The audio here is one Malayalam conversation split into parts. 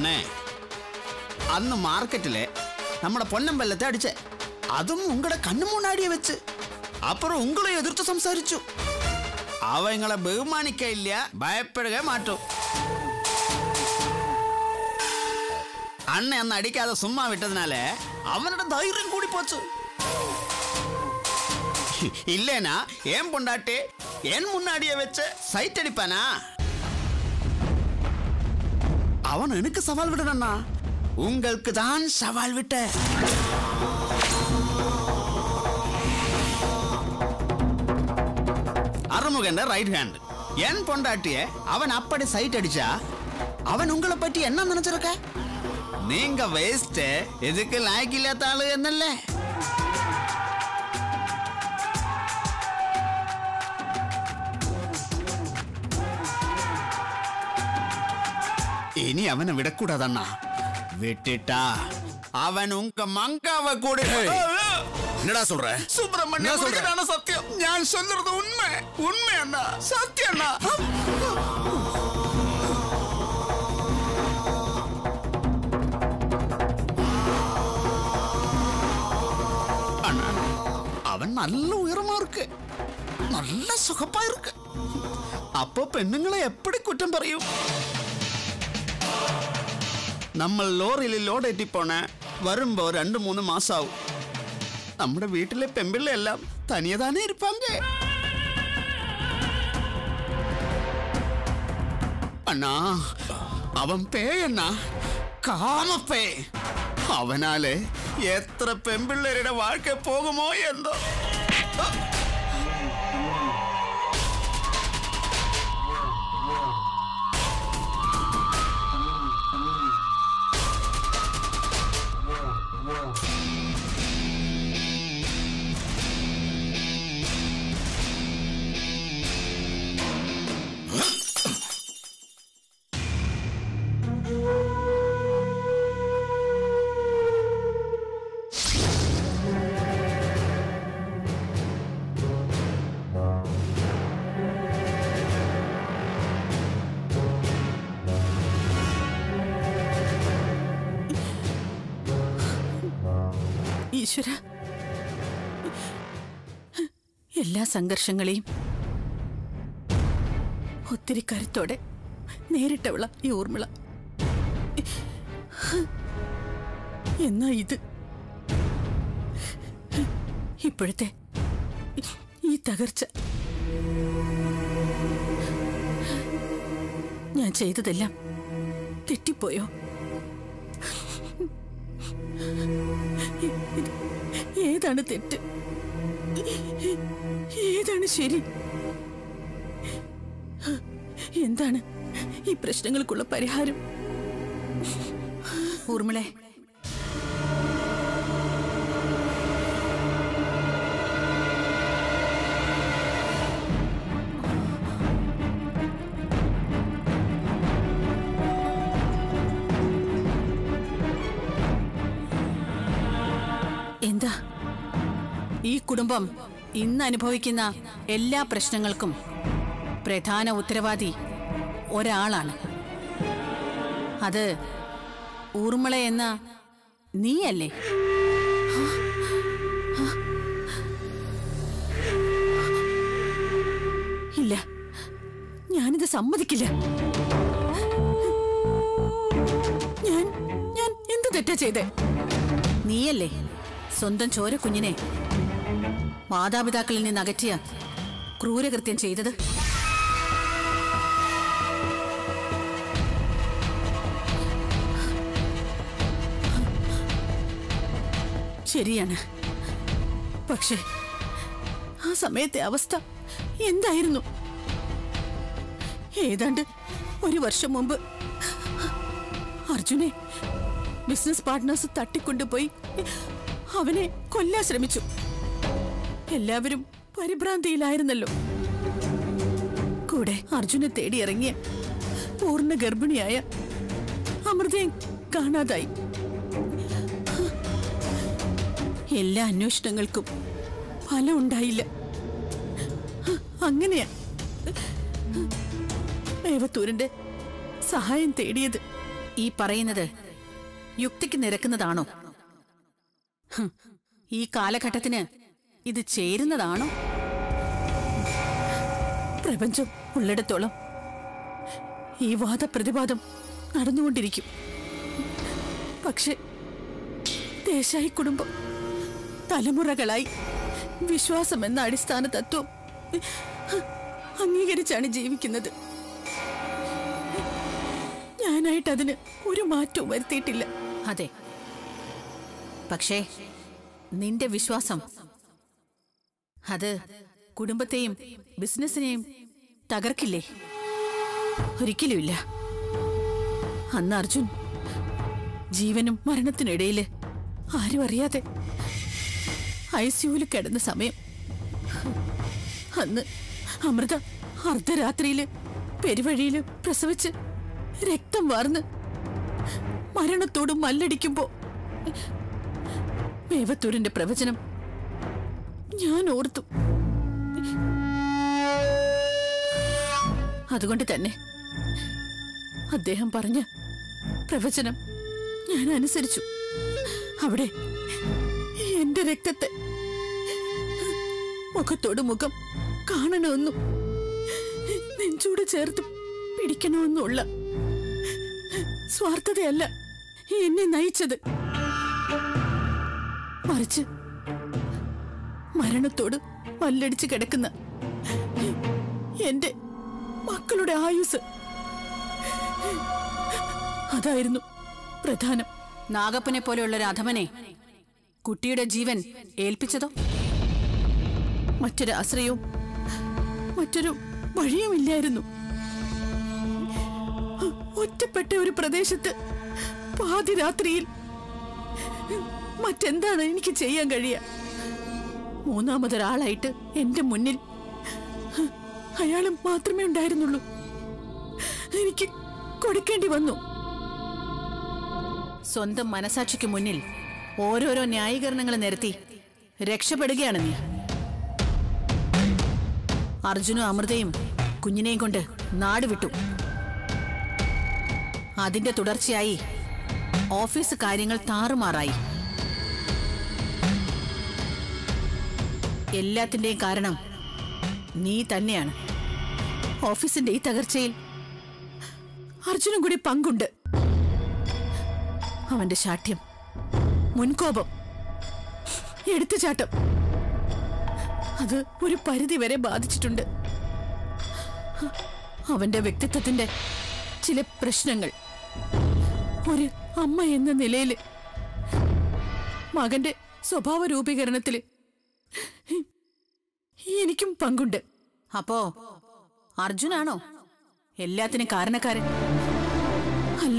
அண்ணே அന്ന് மார்க்கெட்டில் നമ്മുടെ പൊന്നമ്പലത്തെ അടിച്ചേ അതും ഉങ്ങളുടെ കണ്ണു മുന്നാടിയെ വെച്ച് അപ്പുറം ഉങ്ങളെ എതിർത്ത് സംസാരിച്ചു അവങ്ങളെ ബഹുമാനിക്കയില്ല ഭയപ്പെടുക മാറ്റും അണ്ണ അന്ന് അടിക്കാതെ സുമ്മാ വിട്ടതിനാലേ അവനുടെ ധൈര്യം കൂടി പോച്ചു இல்லேனா ஏன் பொண்டாட்டி என் முன்னாடியே வச்சு சைட் அடிப்பானா அவன் எனக்கு சவால் விடணும்னா உங்களுக்கு தான் சவால் விட்ட அருமுகன் ரைட் ஹேண்ட் என் பொண்டாட்டிய அவன் அப்படி சைட் அடிச்சா அவன் உங்களை பற்றி என்ன நினைச்சிருக்க நீங்க வேஸ்ட் எதுக்கு லாய்க்கு இல்லாத ஆளு என்னல்ல இனி அவனை விடக்கூடாதண்ணா விட்டுட்டா அவன் உங்க மங்காவை கூட என்னடா சொல்ற சுப்பிரமணிய என்ன சொல்ற? முருகனான சத்தியம் ஞான் சொல்றது உண்மை உண்மை அண்ணா சத்தியம் அண்ணா அண்ணா அவன் நல்ல உயரமா இருக்கு நல்ல சுகப்பா இருக்கு அப்போ പെണ്ണുങ്ങളെ എപ്പടി കുറ്റം പറയും നമ്മൾ ലോറിയിൽ ലോഡേറ്റി പോണ വരുമ്പോ രണ്ട് മൂന്ന് മാസാവും നമ്മുടെ വീട്ടിലെ പെമ്പിള്ളെല്ലാം തനിയെ താനേ ഇരിപ്പാങ്ക അണ്ണാ അവൻ പേയണ്ണാ കാമപ്പേ അവനാലെ എത്ര പെമ്പിള്ളേരുടെ വാഴ്ക്ക പോകുമോ എന്തോ ഈശ്വര എല്ലാ സംഘർഷങ്ങളെയും ഒത്തിരി കരുത്തോടെ നേരിട്ടവള ഈ ഊർമിള എന്നാ ഇത് ഇപ്പോഴത്തെ ഈ തകർച്ച ഞാൻ ചെയ്തതെല്ലാം തെറ്റിപ്പോയോ ഇത് ഏതാണ് തെറ്റ് ഏതാണ് ശരി എന്താണ് ഈ പ്രശ്നങ്ങൾക്കുള്ള പരിഹാരം ഊർമിളെ എന്താ ഈ കുടുംബം ഇന്ന് അനുഭവിക്കുന്ന എല്ലാ പ്രശ്നങ്ങൾക്കും പ്രധാന ഉത്തരവാദി ഒരാളാണ് അത് ഊർമിള എന്ന നീയല്ലേ ഇല്ല ഞാനിത് സമ്മതിക്കില്ല ഞാൻ ഞാൻ എന്ത് തെറ്റാ ചെയ്തേ നീയല്ലേ സ്വന്തം ചോര കുഞ്ഞിനെ മാതാപിതാക്കളിൽ നിന്ന് അകറ്റിയ ക്രൂരകൃത്യം ചെയ്തത് ശരിയാണ് പക്ഷേ ആ സമയത്തെ അവസ്ഥ എന്തായിരുന്നു ഏതാണ്ട് ഒരു വർഷം മുമ്പ് അർജുനെ ബിസിനസ് പാർട്ട്നേഴ്സ് തട്ടിക്കൊണ്ടുപോയി അവനെ കൊല്ലാൻ ശ്രമിച്ചു എല്ലാവരും പരിഭ്രാന്തിയിലായിരുന്നല്ലോ കൂടെ അർജുനെ തേടി ഇറങ്ങിയ പൂർണ്ണ ഗർഭിണിയായ അമൃതയും കാണാതായി എല്ലാ അന്വേഷണങ്ങൾക്കും ഫലം ഉണ്ടായില്ല അങ്ങനെയാ മേവത്തൂരിന്റെ സഹായം തേടിയത് ഈ പറയുന്നത് യുക്തിക്ക് നിരക്കുന്നതാണോ ഹും, ഈ കാലഘട്ടത്തിന് ഇത് ചേരുന്നതാണോ പ്രപഞ്ചം ഉള്ളിടത്തോളം ഈ വാദപ്രതിവാദം നടന്നുകൊണ്ടിരിക്കും പക്ഷെ ദേശായി കുടുംബം തലമുറകളായി വിശ്വാസം എന്ന അടിസ്ഥാന തത്വം അംഗീകരിച്ചാണ് ജീവിക്കുന്നത് ഞാനായിട്ട് അതിന് ഒരു മാറ്റവും വരുത്തിയിട്ടില്ല അതെ പക്ഷേ നിന്റെ വിശ്വാസം അത് കുടുംബത്തെയും ബിസിനസിനെയും തകർക്കില്ലേ ഒരിക്കലുമില്ല അന്ന് അർജുൻ ജീവനും മരണത്തിനിടയില് ആരും അറിയാതെ ഐ സിയുവിൽ കിടന്ന സമയം അന്ന് അമൃത അർദ്ധരാത്രിയില് പെരുവഴിയില് പ്രസവിച്ച് രക്തം വാർന്ന് മരണത്തോട് മല്ലടിക്കുമ്പോ മേവത്തൂരിന്റെ പ്രവചനം ഞാൻ ഓർത്തു അതുകൊണ്ട് തന്നെ അദ്ദേഹം പറഞ്ഞ പ്രവചനം ഞാൻ അനുസരിച്ചു അവിടെ എന്റെ രക്തത്തെ മുഖത്തോട് മുഖം കാണണമെന്നും നെഞ്ചോട് ചേർത്ത് പിടിക്കണമെന്നുള്ള സ്വാർത്ഥതയല്ല എന്നെ നയിച്ചത് മറിച്ച് മരണത്തോട് മല്ലടിച്ച് കിടക്കുന്ന എന്റെ മക്കളുടെ ആയുസ് അതായിരുന്നു പ്രധാനം നാഗപ്പനെ പോലെയുള്ള ഒരു അധമനെ കുട്ടിയുടെ ജീവൻ ഏൽപ്പിച്ചതോ മറ്റൊരു ആശ്രയവും മറ്റൊരു വഴിയുമില്ലായിരുന്നു ഒറ്റപ്പെട്ട ഒരു പ്രദേശത്ത് പാതിരാത്രിയിൽ മറ്റെന്താണ് എനിക്ക് ചെയ്യാൻ കഴിയുക മൂന്നാമതൊരാളായിട്ട് എന്റെ മുന്നിൽ അയാൾ മാത്രമേ ഉണ്ടായിരുന്നുള്ളൂ എനിക്ക് കൊടുക്കേണ്ടി വന്നു സ്വന്തം മനസാക്ഷിക്ക് മുന്നിൽ ഓരോരോ ന്യായീകരണങ്ങൾ നിരത്തി രക്ഷപ്പെടുകയാണ് നീ അർജുനും അമൃതയും കുഞ്ഞിനെയും കൊണ്ട് നാട് വിട്ടു അതിന്റെ തുടർച്ചയായി ഓഫീസ് കാര്യങ്ങൾ താറുമാറായി എല്ലാത്തിന്റെയും കാരണം നീ തന്നെയാണ് ഓഫീസിന്റെ ഈ തകർച്ചയിൽ അർജുനും കൂടി പങ്കുണ്ട് അവന്റെ ശാഠ്യം മുൻകോപം എടുത്തുചാട്ടം അത് ഒരു പരിധി വരെ ബാധിച്ചിട്ടുണ്ട് അവന്റെ വ്യക്തിത്വത്തിന്റെ ചില പ്രശ്നങ്ങൾ ഒരു അമ്മ എന്ന നിലയിൽ മകന്റെ സ്വഭാവ രൂപീകരണത്തില് എനിക്കും പങ്കുണ്ട് അപ്പോ അർജുനാണോ എല്ലാത്തിനും കാരണക്കാരൻ അല്ല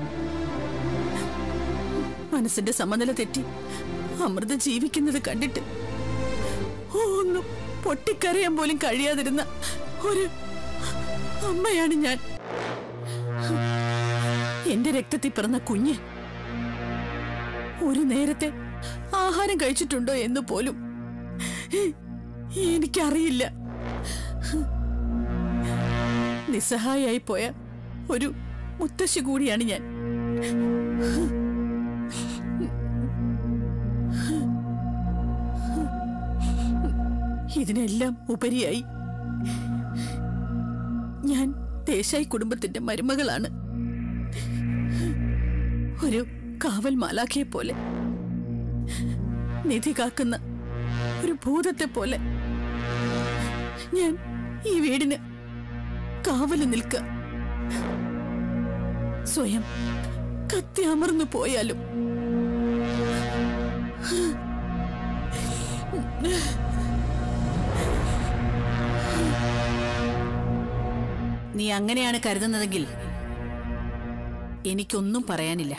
മനസ്സിന്റെ സമനില തെറ്റി അമൃത ജീവിക്കുന്നത് കണ്ടിട്ട് ഒന്നും പൊട്ടിക്കരയാൻ പോലും കഴിയാതിരുന്ന ഒരു അമ്മയാണ് ഞാൻ എന്റെ രക്തത്തിൽ പിറന്ന കുഞ്ഞ് ഒരു നേരത്തെ ആഹാരം കഴിച്ചിട്ടുണ്ടോ എന്ന് പോലും എനിക്കറിയില്ല നിസ്സഹായായി പോയ ഒരു മുത്തശ്ശി കൂടിയാണ് ഞാൻ ഇതിനെല്ലാം ഉപരിയായി ഞാൻ ദേശായി കുടുംബത്തിന്റെ മരുമകളാണ് ഒരു കാവൽ മാലാഖയെ പോലെ നിധി കാക്കുന്ന ഒരു ഭൂതത്തെ പോലെ ഞാൻ ഈ വീടിന് കാവല് നിൽക്ക സ്വയം കത്തി അമർന്നു പോയാലും നീ അങ്ങനെയാണ് കരുതുന്നതെങ്കിൽ എനിക്കൊന്നും പറയാനില്ല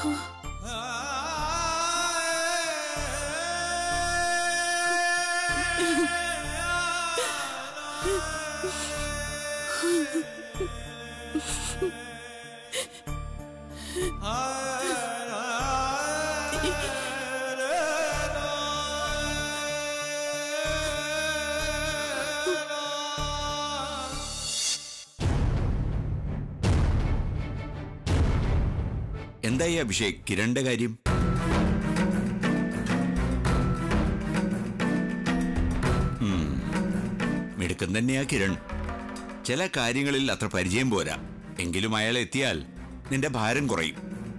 എന്തായി അഭിഷേക് കിരണിന്റെ കാര്യം ഉം. മിടുക്കൻ തന്നെയാ കിരൺ ചില കാര്യങ്ങളിൽ അത്ര പരിചയം പോരാ എങ്കിലും അയാൾ എത്തിയാൽ നിന്റെ ഭാരം കുറയും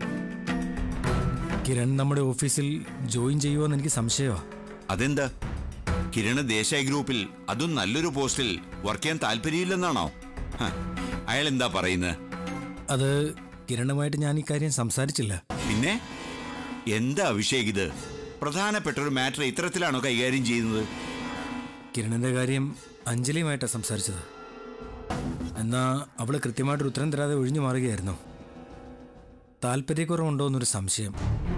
കിരൺ നമ്മുടെ ഓഫീസിൽ ജോയിൻ ചെയ്യുമോന്ന് എനിക്ക് സംശയമാ അതെന്താ കിരണ് ദേശായി ഗ്രൂപ്പിൽ അതും നല്ലൊരു പോസ്റ്റിൽ വർക്ക് ചെയ്യാൻ താല്പര്യമില്ലെന്നാണോ ഹ, അയാൾ എന്താ പറയുന്നത് അത് കിരണുമായിട്ട് ഞാൻ ഈ കാര്യം സംസാരിച്ചില്ല പിന്നെ എന്താ അഭിഷേക് ഇത് പ്രധാനപ്പെട്ട ഒരു മാറ്റർ ഇത്തരത്തിലാണോ കൈകാര്യം ചെയ്യുന്നത് കിരണിന്റെ കാര്യം അഞ്ജലിയുമായിട്ടാണ് സംസാരിച്ചത് എന്നാ അവള് കൃത്യമായിട്ടൊരു ഉത്തരം തരാതെ ഒഴിഞ്ഞു മാറുകയായിരുന്നു താല്പര്യക്കുറവുണ്ടോ എന്നൊരു സംശയം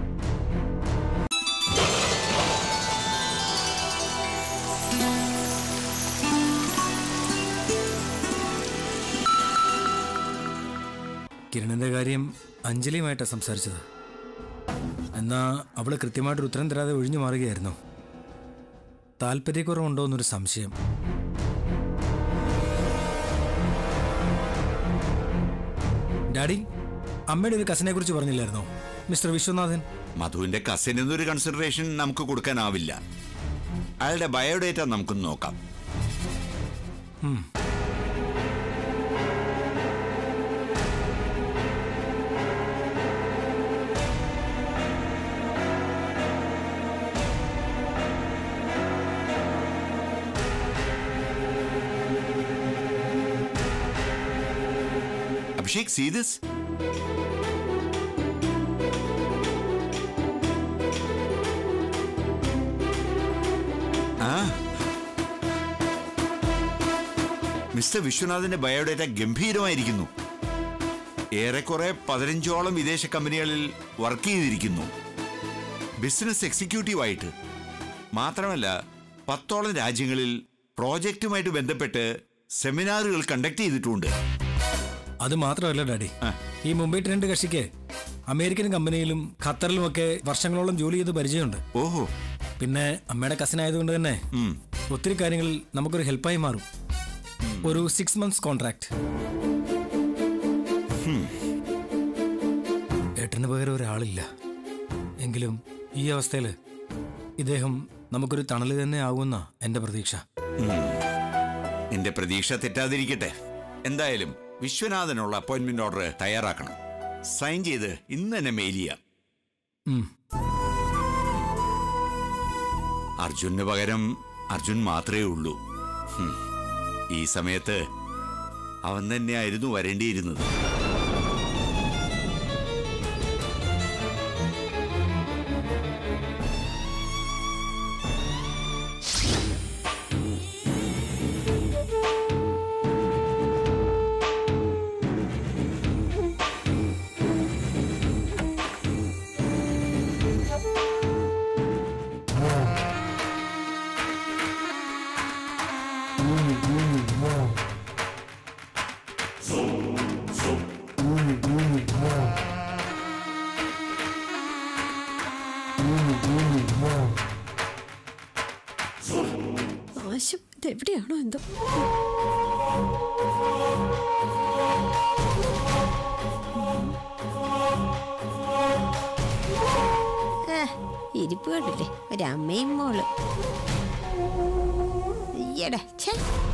കിരണിന്റെ കാര്യം അഞ്ജലിയുമായിട്ടാണ് സംസാരിച്ചത് എന്നാ അവള് കൃത്യമായിട്ടൊരു ഉത്തരം തരാതെ ഒഴിഞ്ഞു മാറുകയായിരുന്നു താല്പര്യക്കുറവുണ്ടോ എന്നൊരു സംശയം ഡാഡി അമ്മയുടെ ഒരു കസിനെ കുറിച്ച് പറഞ്ഞില്ലായിരുന്നോ മിസ്റ്റർ വിശ്വനാഥൻ മധുവിന്റെ കസിൻ എന്നൊരു കൺസിഡറേഷൻ നമുക്ക് കൊടുക്കാനാവില്ല അയാളുടെ ബയോഡേറ്റ നമുക്കൊന്ന് നോക്കാം Abhishek see this ah mister വിശ്വനാഥിന്റെ ബയോഡേറ്റ ഗംഭീരമായിരിക്കുന്നു ഏറെക്കുറെ പതിനഞ്ചോളം വിദേശ കമ്പനികളിൽ വർക്ക് ചെയ്തിരിക്കുന്നു ബിസിനസ് എക്സിക്യൂട്ടീവായിട്ട് മാത്രമല്ല പത്തോളം രാജ്യങ്ങളിൽ പ്രോജക്റ്റുമായിട്ട് ബന്ധപ്പെട്ട് സെമിനാറുകൾ കണ്ടക്ട് ചെയ്തിട്ടുണ്ട് അത് മാത്രമല്ല ഡാഡി ആ. ഈ മുംബൈ ട്രെൻഡ് കക്ഷിക്ക് അമേരിക്കൻ കമ്പനിയിലും ഖത്തറിലുമൊക്കെ വർഷങ്ങളോളം ജോലി ചെയ്ത് പരിചയമുണ്ട് ഓഹോ പിന്നെ അമ്മയുടെ കസിൻ ആയതുകൊണ്ട് തന്നെ ഉം. ഒത്തിരി കാര്യങ്ങളിൽ നമുക്കൊരു ഹെൽപ്പായി മാറും ഒരു സിക്സ് മന്ത്സ് കോൺട്രാക്ട് ഏട്ടന് പകരം ഒരാളില്ല എങ്കിലും ഈ അവസ്ഥയിൽ ഇദ്ദേഹം നമുക്കൊരു തണല് തന്നെ ആവുമെന്ന എന്റെ പ്രതീക്ഷ നിന്റെ പ്രതീക്ഷ തെറ്റാതിരിക്കട്ടെ എന്തായാലും വിശ്വനാഥനുള്ള അപ്പോയിന്റ്മെന്റ് ഓർഡർ തയ്യാറാക്കണം സൈൻ ചെയ്ത് ഇന്ന് തന്നെ മെയിൽ ചെയ്യാം ഉം. അർജുന് പകരം അർജുൻ മാത്രമേ ഉള്ളൂ ഹും. ഈ സമയത്ത് അവൻ തന്നെയായിരുന്നു വരേണ്ടിയിരുന്നത് നാശം ഇതെവിടെയാണോ എന്തോ ഏ, ഇരിപ്പ് കണ്ടില്ലേ ഒരമ്മയും മോള് ഈയടാ ഛേ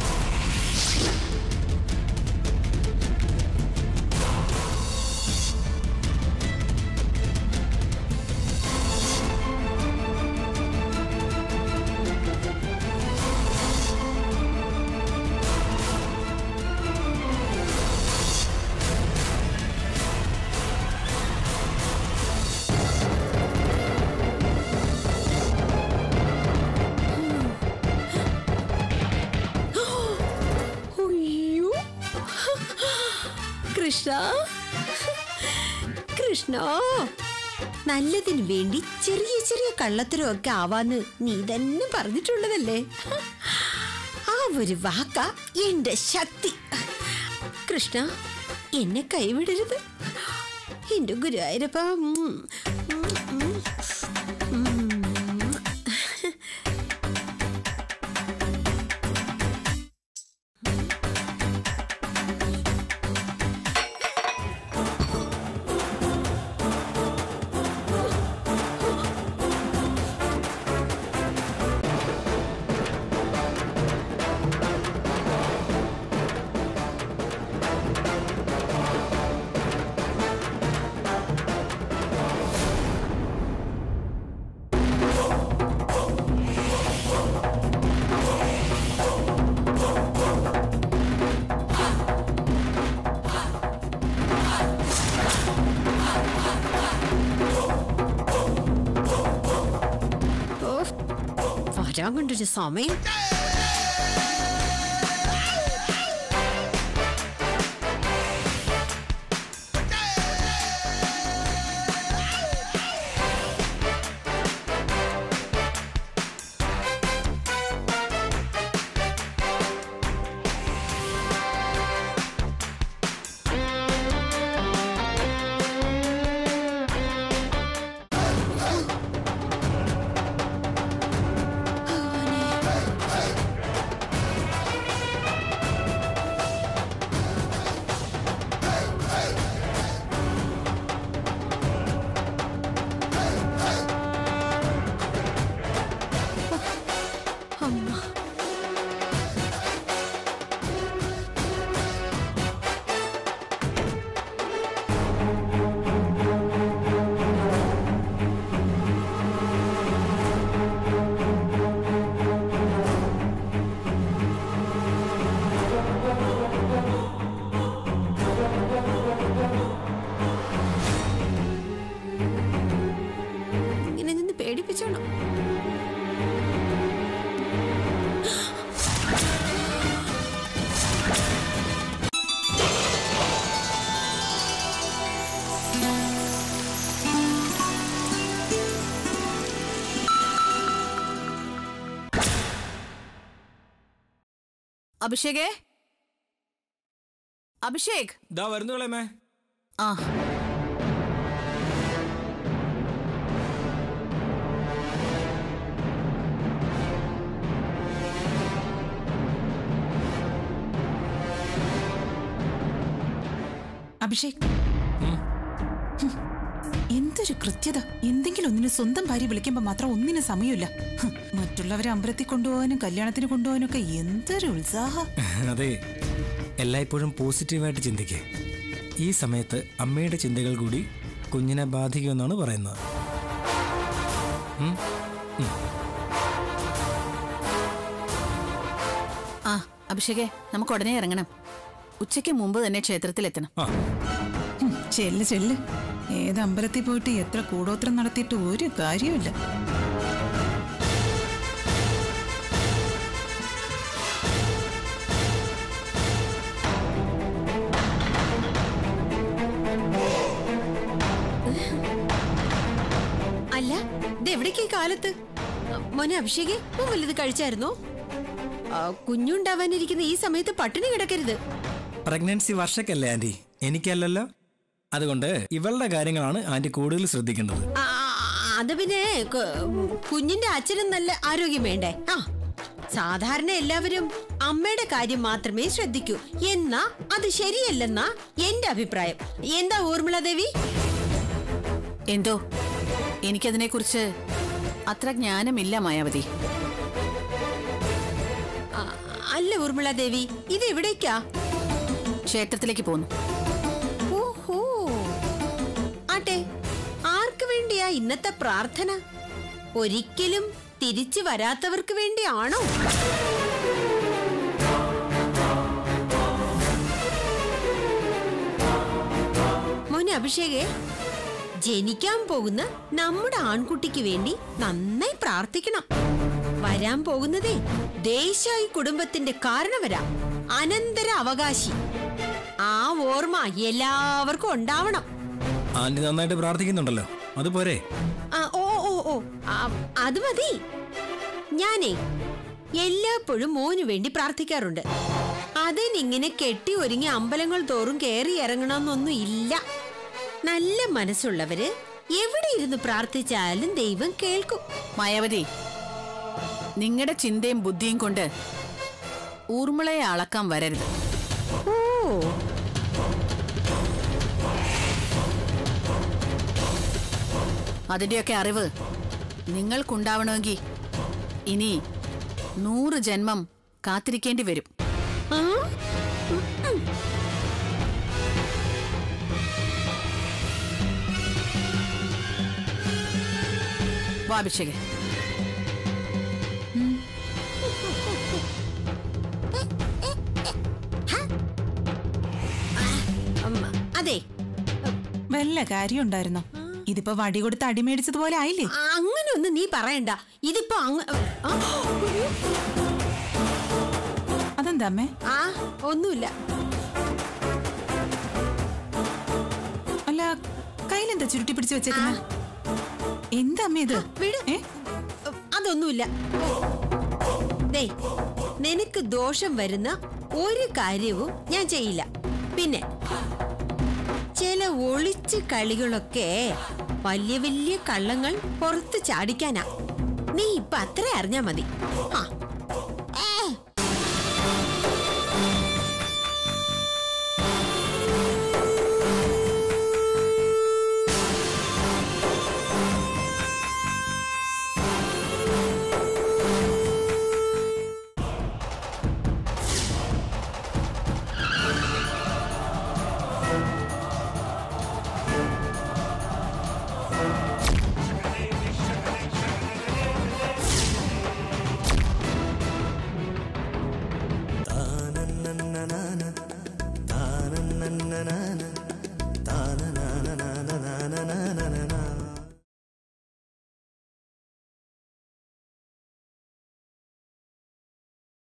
അയ്യോ കൃഷ്ണ കൃഷ്ണ നല്ലതിന് വേണ്ടി ചെറിയ ചെറിയ കള്ളത്തരമൊക്കെ ആവാന്ന് നീ തന്നെ പറഞ്ഞിട്ടുള്ളതല്ലേ ആ ഒരു വാക്ക എന്റെ ശക്തി കൃഷ്ണ എന്നെ കൈവിടരുത് എന്റെ ഗുരുവായൂരപ്പ ഉം, ഉം, ഉം. ഓ, വരാൻ കണ്ടൊരു സമയം അമ്മ ഇങ്ങനെ നിന്ന് പേടിപ്പിച്ചോണം അഭിഷേകേ അഭിഷേക് ഇതാ വരുന്നു കളയമേ ആ അഭിഷേക് ഹും. എന്തൊരു കൃത്യത എന്തെങ്കിലും ഒന്നിന് സ്വന്തം ഭാര്യ വിളിക്കുമ്പോ മാത്രം ഒന്നിനും സമയമില്ല ഹും. മറ്റുള്ളവരെ അമ്പലത്തിൽ കൊണ്ടുപോകാനും കല്യാണത്തിന് കൊണ്ടുപോകാനും ഒക്കെ എന്തൊരു ഉത്സാഹ അതെ എല്ലായ്പ്പോഴും പോസിറ്റീവായിട്ട് ചിന്തിക്കേ ഈ സമയത്ത് അമ്മയുടെ ചിന്തകൾ കൂടി കുഞ്ഞിനെ ബാധിക്കുമെന്നാണ് പറയുന്നത് ഉം? ആ അഭിഷേകേ നമുക്ക് ഉടനെ ഇറങ്ങണം ഉച്ചയ്ക്ക് മുമ്പ് തന്നെ ക്ഷേത്രത്തിലെത്തണം ആ ഹും, ചെല്ല് ചെല്ല് ഏത് അമ്പലത്തിൽ പോയിട്ട് എത്ര കൂടോത്രം നടത്തിയിട്ട് ഒരു കാര്യമില്ല അല്ല ഇതെവിടേക്ക് ഈ കാലത്ത് മോനെ അഭിഷേക് മോൻ വല്ലത് കഴിച്ചായിരുന്നോ ആ, കുഞ്ഞുണ്ടാവാനിരിക്കുന്ന ഈ സമയത്ത് പട്ടിണി കിടക്കരുത് പ്രഗ്നൻസി വർഷക്കല്ലേ ആന്റി എനിക്കല്ലല്ലോ അതുകൊണ്ട് ഇവളുടെ കാര്യങ്ങളാണ് ആന്റി കൂടുതൽ ശ്രദ്ധിക്കേണ്ടത് ആ, അത് പിന്നെ കു- കുഞ്ഞിന്റെ അച്ഛനും നല്ല ആരോഗ്യം വേണ്ടേ ആ സാധാരണ എല്ലാവരും അമ്മയുടെ കാര്യം മാത്രമേ ശ്രദ്ധിക്കൂ എന്നാ അത് ശരിയല്ലെന്നാ എന്റെ അഭിപ്രായം എന്താ ഊർമിള ദേവി എന്തോ എനിക്കതിനെക്കുറിച്ച് അത്ര ജ്ഞാനമില്ല മായാവതി ആ, അല്ല ഊർമിള ദേവി ഇത് എവിടേക്കാ ക്ഷേത്രത്തിലേക്ക് പോന്നു ഓഹോ ആട്ടെ ആർക്ക് വേണ്ടിയാ ഇന്നത്തെ പ്രാർത്ഥന ഒരിക്കലും തിരിച്ചു വരാത്തവർക്ക് വേണ്ടിയാണോ മോനെ അഭിഷേകേ ജനിക്കാൻ പോകുന്ന നമ്മുടെ ആൺകുട്ടിക്ക് വേണ്ടി നന്നായി പ്രാർത്ഥിക്കണം വരാൻ പോകുന്നതേ ദേശായി കുടുംബത്തിന്റെ കാരണവരാ അനന്തര അവകാശി ആ ഓർമ്മ എല്ലാവർക്കും ഉണ്ടാവണം ആന്റി നന്നായിട്ട് പ്രാർത്ഥിക്കുന്നുണ്ടല്ലോ അതുപോരെ ആ, ഓ ഓ ഓ ആ, അത് മതി ഞാനേ എല്ലായ്പ്പോഴും മോന് വേണ്ടി പ്രാർത്ഥിക്കാറുണ്ട് അതിനിങ്ങനെ കെട്ടി ഒരുങ്ങി അമ്പലങ്ങൾ തോറും കയറി ഇറങ്ങണമെന്നൊന്നും ഇല്ല നല്ല മനസ്സുള്ളവര് എവിടെ ഇരുന്ന് പ്രാർത്ഥിച്ചാലും ദൈവം കേൾക്കും മായാവതി നിങ്ങളുടെ ചിന്തയും ബുദ്ധിയും കൊണ്ട് ഊർമിളയെ അളക്കാൻ വരരുത് ഓ അതിന്റെയൊക്കെ അറിവ് നിങ്ങൾക്കുണ്ടാവണമെങ്കിൽ ഇനി നൂറ് ജന്മം കാത്തിരിക്കേണ്ടി വരും ആ വാ അഭിഷേക് ഉം, അതെ വല്ല കാര്യം ഉണ്ടായിരുന്നോ ഇതിപ്പോ വടി കൊടുത്ത് അടിമേടിച്ചതുപോലെ ആയില്ലേ അങ്ങനെയൊന്നും നീ പറയണ്ട ഇതിപ്പോ അങ്ങ് ആ, അതെന്താ അമ്മേ ആ ഒന്നുമില്ല അല്ല കയ്യിലെന്താ ചുരുട്ടി പിടിച്ച് വെച്ചേക്കുന്നത് എന്താ അമ്മ ഇത് വിട്. ഏ അതൊന്നുമില്ല ദേ നിനക്ക് ദോഷം വരുന്ന ഒരു കാര്യവും ഞാൻ ചെയ്യില്ല പിന്നെ ചില ഒളിച്ച് കളികളൊക്കെ വലിയ വലിയ കള്ളങ്ങൾ പുറത്ത് ചാടിക്കാനാ നീ ഇപ്പൊ അത്ര അറിഞ്ഞാ മതി ആ